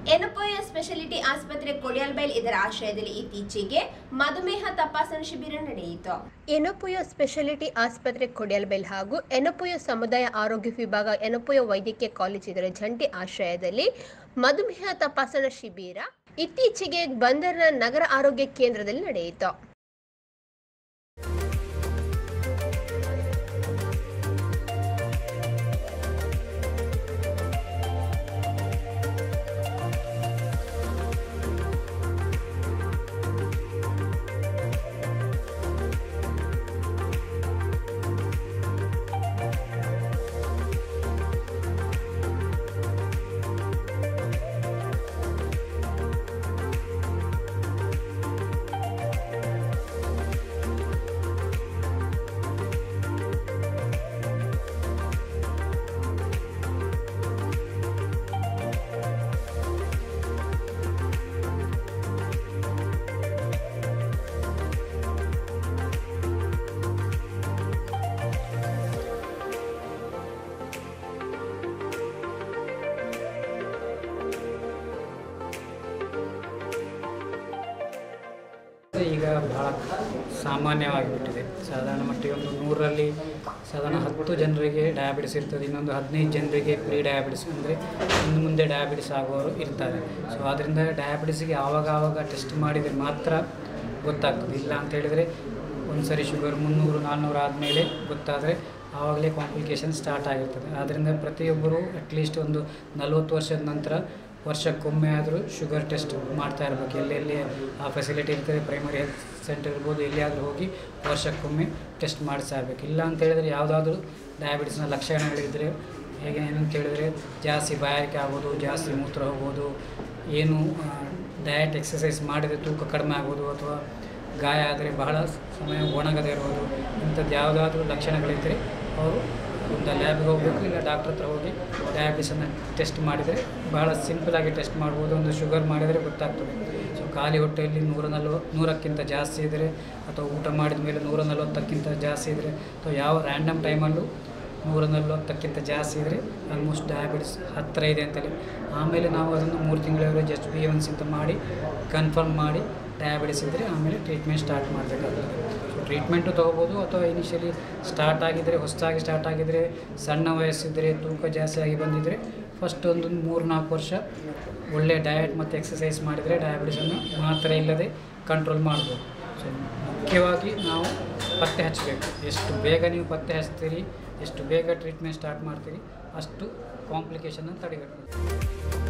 Yenepoya speciality ಆಸ್ಪತ್ರೆ ಕೊಡಿಯಲ್ಬೈಲ್ ಇದರ ಆಶ್ರಯದಲ್ಲಿ ಇತ್ತೀಚೆಗೆ ಮಧುಮೇಹ ತಪಾಸಣಾ ಶಿಬಿರ ನಡೆಯಿತು ಎನಪೋಯ ಸ್ಪೆಷಾಲಿಟಿ ಆಸ್ಪತ್ರೆ ಕೊಡಿಯಲ್ಬೈಲ್ ಹಾಗೂ ಎನಪೋಯ ಸಮುದಾಯ ಆರೋಗ್ಯ ವಿಭಾಗ ಎನಪೋಯ ವೈದ್ಯಕೀಯ ಕಾಲೇಜ್ ಇದರ ಜಂಟಿ ಆಶ್ರಯದಲ್ಲಿ ಮಧುಮೇಹ ತಪಾಸಣಾ ಶಿಬಿರ ಇತ್ತೀಚೆಗೆ ಬಂದರ್ನ ನಗರ ಆರೋಗ್ಯ ಕೇಂದ್ರದಲ್ಲಿ ನಡೆಯಿತು ಈಗ ಬಹಳ ಸಾಮಾನ್ಯವಾಗಿಬಿಟ್ಟಿದೆ ಸಾಧಾರಣ ಮಟ್ಟಿಗೆ ಒಂದು ನೂರರಲ್ಲಿ ಸಾಧಾರಣ ಹತ್ತು ಜನರಿಗೆ ಡಯಾಬಿಟಿಸ್ ಇರ್ತದೆ ಇನ್ನೊಂದು ಹದಿನೈದು ಜನರಿಗೆ ಪ್ರೀ ಡಯಾಬಿಟಿಸ್ ಅಂದರೆ ಇನ್ನು ಮುಂದೆ ಡಯಾಬಿಟಿಸ್ ಆಗುವವರು ಇರ್ತಾರೆ ಸೊ ಆದ್ದರಿಂದ ಡಯಾಬಿಟಿಸ್ಗೆ ಆವಾಗ ಆವಾಗ ಟೆಸ್ಟ್ ಮಾಡಿದರೆ ಮಾತ್ರ ಗೊತ್ತಾಗ್ತದೆ ಇಲ್ಲ ಅಂತ ಹೇಳಿದರೆ ಒಂದು ಸರಿ ಶುಗರ್ ಮುನ್ನೂರು ನಾನ್ನೂರು ಆದಮೇಲೆ ಗೊತ್ತಾದರೆ ಆವಾಗಲೇ ಕಾಂಪ್ಲಿಕೇಶನ್ ಸ್ಟಾರ್ಟ್ ಆಗಿರ್ತದೆ ಆದ್ದರಿಂದ ಪ್ರತಿಯೊಬ್ಬರು ಅಟ್ಲೀಸ್ಟ್ ಒಂದು ನಲ್ವತ್ತು ವರ್ಷದ ನಂತರ ವರ್ಷಕ್ಕೊಮ್ಮೆ ಆದರೂ ಶುಗರ್ ಟೆಸ್ಟ್ ಮಾಡ್ತಾ ಇರಬೇಕು ಎಲ್ಲೆಲ್ಲಿ ಆ ಫೆಸಿಲಿಟಿ ಇರ್ತದೆ ಪ್ರೈಮರಿ ಹೆಲ್ತ್ ಸೆಂಟರ್ ಇರ್ಬೋದು ಎಲ್ಲಿಯಾದರೂ ಹೋಗಿ ವರ್ಷಕ್ಕೊಮ್ಮೆ ಟೆಸ್ಟ್ ಮಾಡಿಸ್ತಾ ಇರಬೇಕು ಇಲ್ಲ ಅಂತ ಹೇಳಿದರೆ ಯಾವುದಾದ್ರೂ ಡಯಾಬಿಟಿಸ್ನ ಲಕ್ಷಣಗಳಿದ್ದರೆ ಹೇಗೆ ಏನಂತ ಹೇಳಿದರೆ ಜಾಸ್ತಿ ಬಾಯಾರಿಕೆ ಆಗೋದು ಜಾಸ್ತಿ ಮೂತ್ರ ಹೋಗೋದು ಏನು ಡಯಟ್ ಎಕ್ಸಸೈಸ್ ಮಾಡಿದರೆ ತೂಕ ಕಡಿಮೆ ಆಗೋದು ಅಥವಾ ಗಾಯ ಆದರೆ ಬಹಳ ಸಮಯ ಒಣಗದೇ ಇರೋದು ಇಂಥದ್ದು ಯಾವುದಾದ್ರೂ ಲಕ್ಷಣಗಳಿದ್ದರೆ ಅವರು ಒಂದು ಲ್ಯಾಬ್ಗೆ ಹೋಗಬೇಕು ಇಲ್ಲ ಡಾಕ್ಟ್ರ್ ಹತ್ರ ಹೋಗಿ ಡಯಾಬಿಟಿಸನ್ನು ಟೆಸ್ಟ್ ಮಾಡಿದರೆ ಬಹಳ ಸಿಂಪಲಾಗಿ ಟೆಸ್ಟ್ ಮಾಡ್ಬೋದು ಒಂದು ಶುಗರ್ ಮಾಡಿದರೆ ಗೊತ್ತಾಗ್ತದೆ ಸೊ ಖಾಲಿ ಹೊಟ್ಟೆಯಲ್ಲಿ ನೂರ ನಲ್ವ ನೂರಕ್ಕಿಂತ ಜಾಸ್ತಿ ಇದ್ದರೆ ಅಥವಾ ಊಟ ಮಾಡಿದ ಮೇಲೆ ನೂರ ನಲ್ವತ್ತಕ್ಕಿಂತ ಜಾಸ್ತಿ ಇದ್ದರೆ ಅಥವಾ ಯಾವ ರ್ಯಾಂಡಮ್ ಟೈಮಲ್ಲೂ ನೂರ ನಲ್ವತ್ತಕ್ಕಿಂತ ಜಾಸ್ತಿ ಇದ್ದರೆ ಆಲ್ಮೋಸ್ಟ್ ಡಯಾಬಿಟಿಸ್ ಹತ್ತಿರ ಇದೆ ಅಂತೇಳಿ ಆಮೇಲೆ ನಾವು ಅದನ್ನು ಮೂರು ತಿಂಗಳ ಜಸ್ಟ್ ಬಿ ಒನ್ಸ್ ಅಂತ ಮಾಡಿ ಕನ್ಫರ್ಮ್ ಮಾಡಿ ಡಯಾಬಿಟಿಸ್ ಇದ್ದರೆ ಆಮೇಲೆ ಟ್ರೀಟ್ಮೆಂಟ್ ಸ್ಟಾರ್ಟ್ ಮಾಡಬೇಕಾಗ್ತದೆ ಸೊ ಟ್ರೀಟ್ಮೆಂಟು ತೊಗೋಬೋದು ಅಥವಾ ಇನಿಷಿಯಲಿ ಸ್ಟಾರ್ಟ್ ಆಗಿದ್ದರೆ ಹೊಸದಾಗಿ ಸ್ಟಾರ್ಟ್ ಆಗಿದ್ದರೆ ಸಣ್ಣ ವಯಸ್ಸಿದ್ದರೆ ತೂಕ ಜಾಸ್ತಿ ಆಗಿ ಬಂದಿದ್ದರೆ ಫಸ್ಟ್ ಒಂದು ಮೂರು ನಾಲ್ಕು ವರ್ಷ ಒಳ್ಳೆ ಡಯಟ್ ಮತ್ತು ಎಕ್ಸಸೈಸ್ ಮಾಡಿದರೆ ಡಯಾಬಿಟಿಸನ್ನು ಮಾತ್ರೆ ಇಲ್ಲದೆ ಕಂಟ್ರೋಲ್ ಮಾಡ್ಬೋದು ಸೊ ಮುಖ್ಯವಾಗಿ ನಾವು ಪತ್ತೆ ಹಚ್ಚಬೇಕು ಎಷ್ಟು ಬೇಗ ನೀವು ಪತ್ತೆ ಹಚ್ತೀರಿ ಎಷ್ಟು ಬೇಗ ಟ್ರೀಟ್ಮೆಂಟ್ ಸ್ಟಾರ್ಟ್ ಮಾಡ್ತೀರಿ ಅಷ್ಟು ಕಾಂಪ್ಲಿಕೇಶನ್ನ ತಡೆಗಟ್ಟಬೇಕು